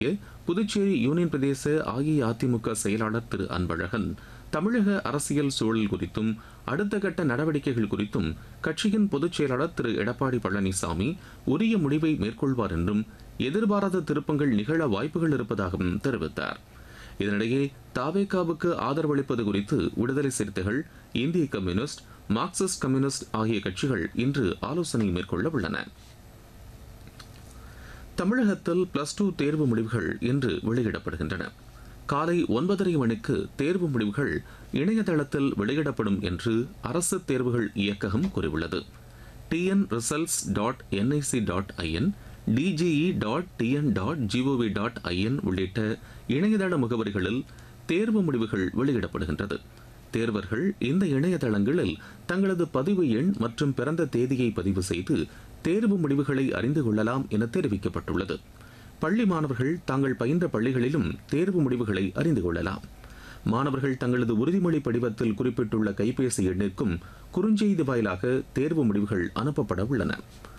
Puducherry union பிரதேச அஇஅதிமுக செயலாளர் திரு அன்பழகன் தமிழக அரசியல் சூழல் குறித்தும் அடுத்த கட்ட நடவடிக்கைகள் குறித்தும் கட்சியின் பொதுச் செயலாளர் திரு எடப்பாடி பழனிசாமி உரிய முடிவை மேற்கொள்வார் என்றும் எதிர்பாராத திருப்பங்கள் நிகழ வாய்ப்புகள் இருப்பதாகவும் தெரிவித்தார் இதனிடையே தாவேகாவுக்கு ஆதரவளிப்பது குறித்து விடுதலை சிறுத்தைகள் இந்திய கம்யூனிஸ்ட் மார்க்சிஸ்ட் கம்யூனிஸ்ட் ஆகிய கட்சிகள் இன்று ஆலோசனை மேற்கொள்ள உள்ளன தமிழகத்தில் பிளஸ் டூ தேர்வு முடிவுகள் இன்று வெளியிடப்படுகின்றன காலை ஒன்பதரை மணிக்கு தேர்வு முடிவுகள் இணையதளத்தில் வெளியிடப்படும் என்று அரசு தேர்வுகள் இயக்ககம் கூறியுள்ளது TN results dot NIC dot IN DGE dot TN dot GOV dot IN உள்ளிட்ட இணையதள முகவரிகளில் தேர்வு முடிவுகள் வெளியிடப்படுகின்றது தேர்வர்கள் இந்த இணையதளங்களில் தங்களது பதிவு எண் மற்றும் பிறந்த தேதியை பதிவு செய்து தேர்வு முடிவுகளை அறிந்து கொள்ளலாம் என தெரிவிக்கப்பட்டுள்ளது பள்ளி மாணவர்கள் தாங்கள் பயின்ற பள்ளிகளிலும் தேர்வு முடிவுகளை அறிந்து கொள்ளலாம் மாணவர்கள் தங்களது உறுதிமொழி படிவத்தில் குறிப்பிட்டுள்ள கைபேசி எண்ணிற்கும் குறுஞ்செய்தி வாயிலாக தேர்வு முடிவுகள் அனுப்பப்பட உள்ளன